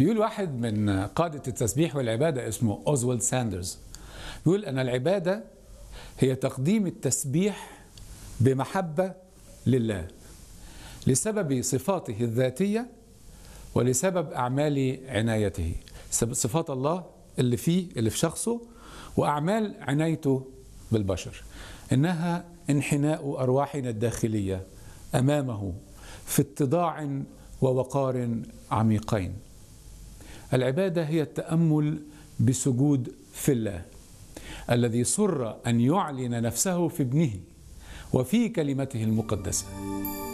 بيقول واحد من قادة التسبيح والعبادة اسمه أوزوالد ساندرز بيقول أن العبادة هي تقديم التسبيح بمحبة لله لسبب صفاته الذاتية ولسبب أعمال عنايته صفات الله اللي فيه اللي في شخصه وأعمال عنايته بالبشر إنها انحناء أرواحنا الداخلية أمامه في اتضاع ووقار عميقين العبادة هي التأمل بسجود في الله الذي سر أن يعلن نفسه في ابنه وفي كلمته المقدسة